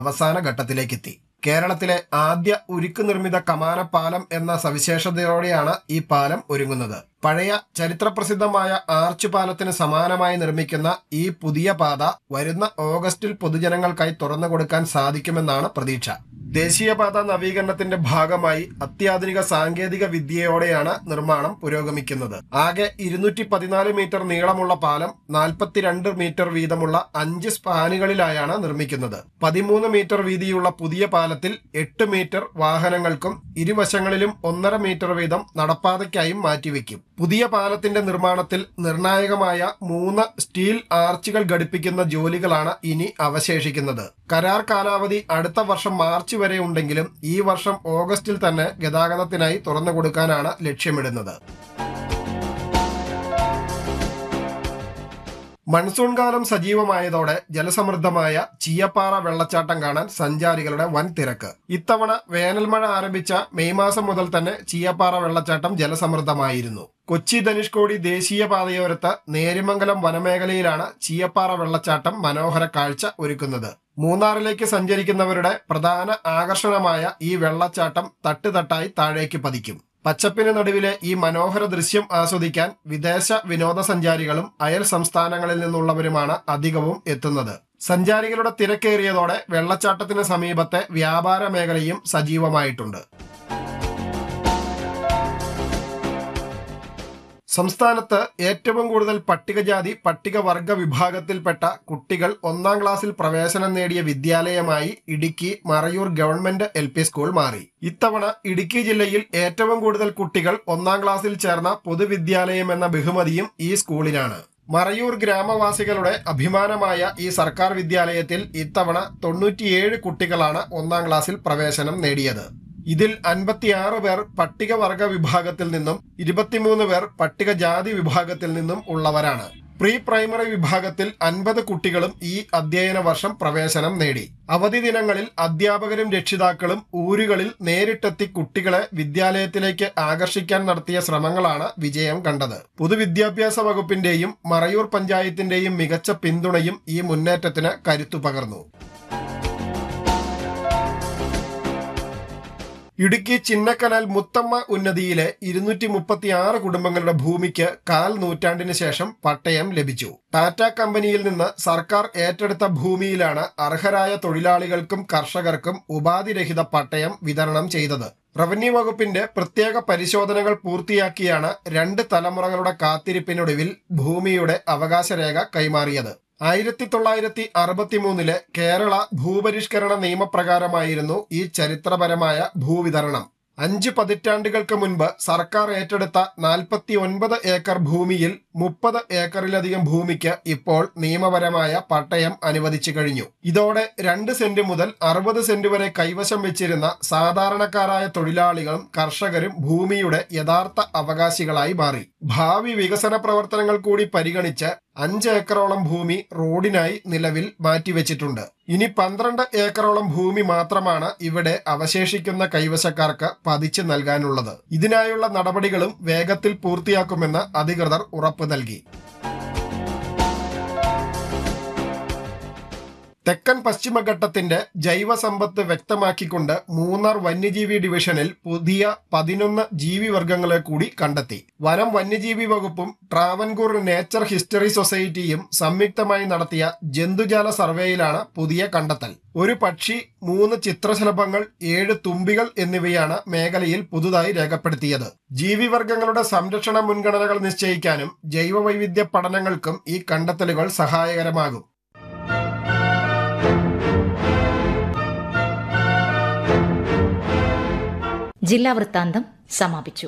അവസാന ഘട്ടത്തിലേക്കെത്തി കേരളത്തിലെ ആദ്യ ഉരുക്ക് നിർമ്മിത കമാനപ്പാലം എന്ന സവിശേഷതയോടെയാണ് ഈ പാലം ഒരുങ്ങുന്നത് പഴയ ചരിത്രപ്രസിദ്ധമായ ആർച്ച് പാലത്തിന് സമാനമായി നിർമ്മിക്കുന്ന ഈ പുതിയ പാത വരുന്ന ഓഗസ്റ്റിൽ പൊതുജനങ്ങൾക്കായി തുറന്നു കൊടുക്കാൻ സാധിക്കുമെന്നാണ് പ്രതീക്ഷ ദേശീയപാത നവീകരണത്തിന്റെ ഭാഗമായി അത്യാധുനിക സാങ്കേതിക വിദ്യയോടെയാണ് നിർമ്മാണം പുരോഗമിക്കുന്നത് ആകെ ഇരുന്നൂറ്റി പതിനാല് മീറ്റർ നീളമുള്ള പാലം നാൽപ്പത്തിരണ്ട് മീറ്റർ വീതമുള്ള അഞ്ച് സ്പാനുകളിലായാണ് നിർമ്മിക്കുന്നത് പതിമൂന്ന് മീറ്റർ വീതിയുള്ള പുതിയ പാലത്തിൽ എട്ട് മീറ്റർ വാഹനങ്ങൾക്കും ഇരുവശങ്ങളിലും ഒന്നര മീറ്റർ വീതം നടപ്പാതയ്ക്കായും മാറ്റിവെക്കും പുതിയ പാലത്തിന്റെ നിർമ്മാണത്തിൽ നിർണായകമായ മൂന്ന് സ്റ്റീൽ ആർച്ചുകൾ ഘടിപ്പിക്കുന്ന ജോലികളാണ് ഇനി അവശേഷിക്കുന്നത് കരാർ കാലാവധി അടുത്ത വർഷം മാർച്ച് വരെ ഉണ്ടെങ്കിലും ഈ വർഷം ഓഗസ്റ്റിൽ തന്നെ ഗതാഗതത്തിനായി തുറന്നു കൊടുക്കാനാണ് ലക്ഷ്യമിടുന്നത് മൺസൂൺ കാലം സജീവമായതോടെ ജലസമൃദ്ധമായ ചീയപ്പാറ വെള്ളച്ചാട്ടം കാണാൻ സഞ്ചാരികളുടെ വൻ തിരക്ക് ഇത്തവണ വേനൽമഴ ആരംഭിച്ച മെയ് മാസം മുതൽ തന്നെ ചീയപ്പാറ വെള്ളച്ചാട്ടം ജലസമൃദ്ധമായിരുന്നു കൊച്ചി ധനുഷ്കോടി ദേശീയപാതയോരത്ത് നേരിമംഗലം വനമേഖലയിലാണ് ചീയപ്പാറ വെള്ളച്ചാട്ടം മനോഹര കാഴ്ച ഒരുക്കുന്നത് മൂന്നാറിലേക്ക് സഞ്ചരിക്കുന്നവരുടെ പ്രധാന ആകർഷണമായ ഈ വെള്ളച്ചാട്ടം തട്ടുതട്ടായി താഴേക്ക് പതിക്കും പച്ചപ്പിന് നടുവിലെ ഈ മനോഹര ദൃശ്യം ആസ്വദിക്കാൻ വിദേശ വിനോദസഞ്ചാരികളും അയൽ സംസ്ഥാനങ്ങളിൽ നിന്നുള്ളവരുമാണ് അധികവും എത്തുന്നത് സഞ്ചാരികളുടെ തിരക്കേറിയതോടെ വെള്ളച്ചാട്ടത്തിന് സമീപത്തെ വ്യാപാര മേഖലയും സജീവമായിട്ടുണ്ട് സംസ്ഥാനത്ത് ഏറ്റവും കൂടുതൽ പട്ടികജാതി പട്ടികവർഗ വിഭാഗത്തിൽപ്പെട്ട കുട്ടികൾ ഒന്നാം ക്ലാസ്സിൽ പ്രവേശനം നേടിയ വിദ്യാലയമായി Idukki Marayur government L P school മാറി ഇത്തവണ ഇടുക്കി ജില്ലയിൽ ഏറ്റവും കൂടുതൽ കുട്ടികൾ ഒന്നാം ക്ലാസ്സിൽ ചേർന്ന പൊതുവിദ്യാലയം എന്ന ബഹുമതിയും ഈ സ്കൂളിനാണ് മറയൂർ ഗ്രാമവാസികളുടെ അഭിമാനമായ ഈ സർക്കാർ വിദ്യാലയത്തിൽ ഇത്തവണ തൊണ്ണൂറ്റിയേഴ് കുട്ടികളാണ് ഒന്നാം ക്ലാസ്സിൽ പ്രവേശനം നേടിയത് ഇതിൽ അൻപത്തിയാറ് പേർ പട്ടികവർഗ വിഭാഗത്തിൽ നിന്നും ഇരുപത്തിമൂന്ന് പേർ പട്ടികജാതി വിഭാഗത്തിൽ നിന്നും ഉള്ളവരാണ് പ്രീ പ്രൈമറി വിഭാഗത്തിൽ അൻപത് കുട്ടികളും ഈ അധ്യയന വർഷം പ്രവേശനം നേടി അവധി ദിനങ്ങളിൽ അധ്യാപകരും രക്ഷിതാക്കളും ഊരുകളിൽ നേരിട്ടെത്തി കുട്ടികളെ വിദ്യാലയത്തിലേക്ക് ആകർഷിക്കാൻ നടത്തിയ ശ്രമങ്ങളാണ് വിജയം കണ്ടത് പൊതുവിദ്യാഭ്യാസ വകുപ്പിന്റെയും മറയൂർ പഞ്ചായത്തിന്റെയും മികച്ച പിന്തുണയും ഈ മുന്നേറ്റത്തിന് കരുത്തു പകർന്നു ഇടുക്കി ചിന്നക്കനാൽ മുത്തമ്മ ഉന്നതിയിലെ ഇരുന്നൂറ്റി മുപ്പത്തി ആറ് കുടുംബങ്ങളുടെ ഭൂമിക്ക് കാൽ നൂറ്റാണ്ടിന് ശേഷം പട്ടയം ലഭിച്ചു ടാറ്റ കമ്പനിയിൽ നിന്ന് സർക്കാർ ഏറ്റെടുത്ത ഭൂമിയിലാണ് അർഹരായ തൊഴിലാളികൾക്കും കർഷകർക്കും ഉപാധിരഹിത പട്ടയം വിതരണം ചെയ്തത് റവന്യൂ വകുപ്പിന്റെ പ്രത്യേക പരിശോധനകൾ പൂർത്തിയാക്കിയാണ് രണ്ട് തലമുറകളുടെ കാത്തിരിപ്പിനൊടുവിൽ ഭൂമിയുടെ അവകാശരേഖ കൈമാറിയത് ആയിരത്തി തൊള്ളായിരത്തി അറുപത്തിമൂന്നിലെ കേരള ഭൂപരിഷ്കരണ നിയമപ്രകാരമായിരുന്നു ഈ ചരിത്രപരമായ ഭൂവിതരണം അഞ്ച് പതിറ്റാണ്ടുകൾക്ക് മുൻപ് സർക്കാർ ഏറ്റെടുത്ത നാൽപ്പത്തി ഒൻപത് ഏക്കർ ഭൂമിയിൽ മുപ്പത് ഏക്കറിലധികം ഭൂമിക്ക് ഇപ്പോൾ നിയമപരമായ പട്ടയം അനുവദിച്ചു കഴിഞ്ഞു ഇതോടെ രണ്ട് സെന്റ് മുതൽ അറുപത് സെന്റ് വരെ കൈവശം വെച്ചിരുന്ന സാധാരണക്കാരായ തൊഴിലാളികളും കർഷകരും ഭൂമിയുടെ യഥാർത്ഥ അവകാശികളായി മാറി ഭാവി വികസന പ്രവർത്തനങ്ങൾ കൂടി പരിഗണിച്ച് അഞ്ച് ഏക്കറോളം ഭൂമി റോഡിനായി നിലവിൽ മാറ്റിവെച്ചിട്ടുണ്ട് ഇനി പന്ത്രണ്ട് ഏക്കറോളം ഭൂമി മാത്രമാണ് ഇവിടെ അവശേഷിക്കുന്ന കൈവശക്കാർക്ക് പതിച്ചു നൽകാനുള്ളത് ഇതിനായുള്ള നടപടികളും വേഗത്തിൽ പൂർത്തിയാക്കുമെന്ന് അധികൃതർ ഉറപ്പു നൽകി തെക്കൻ പശ്ചിമഘട്ടത്തിന്റെ ജൈവസമ്പത്ത് വ്യക്തമാക്കിക്കൊണ്ട് മൂന്നാർ വന്യജീവി ഡിവിഷനിൽ പുതിയ പതിനൊന്ന് ജീവിവർഗങ്ങളെ കൂടി കണ്ടെത്തി വനം വന്യജീവി വകുപ്പും ട്രാവൻകൂർ നേച്ചർ ഹിസ്റ്ററി സൊസൈറ്റിയും സംയുക്തമായി നടത്തിയ ജന്തുജാല സർവേയിലാണ് പുതിയ കണ്ടെത്തൽ ഒരു പക്ഷി മൂന്ന് ചിത്രശലഭങ്ങൾ ഏഴ് തുമ്പികൾ എന്നിവയാണ് മേഖലയിൽ പുതുതായി രേഖപ്പെടുത്തിയത് ജീവിവർഗങ്ങളുടെ സംരക്ഷണ മുൻഗണനകൾ നിശ്ചയിക്കാനും ജൈവവൈവിധ്യ പഠനങ്ങൾക്കും ഈ കണ്ടെത്തലുകൾ സഹായകരമാകും ജില്ലാ വൃത്താന്തം സമാപിച്ചു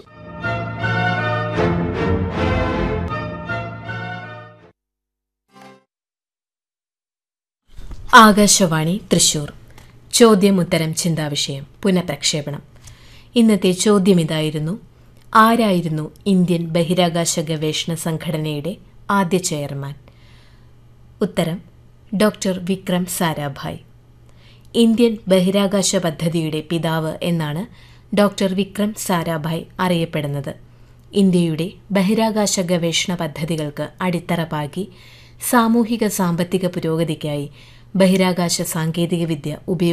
ആകാശവാണി തൃശൂർ ചോദ്യമുത്തരം ചിന്താവിഷയം പുനഃപ്രക്ഷേപണം ഇന്നത്തെ ചോദ്യം ഇതായിരുന്നു ആരായിരുന്നു ഇന്ത്യൻ ബഹിരാകാശ ഗവേഷണ സംഘടനയുടെ ആദ്യ ചെയർമാൻ ഉത്തരം ഡോക്ടർ വിക്രം സാരാഭായ് ഇന്ത്യൻ ബഹിരാകാശ പദ്ധതിയുടെ പിതാവ് എന്നാണ് ഡോക്ടർ വിക്രം സാരാഭായ് അറിയപ്പെടുന്നത് ഇന്ത്യയുടെ ബഹിരാകാശ ഗവേഷണ പദ്ധതികൾക്ക് അടിത്തറ പാകി സാമൂഹിക സാമ്പത്തിക പുരോഗതിക്കായി ബഹിരാകാശ സാങ്കേതികവിദ്യ ഉപയോഗ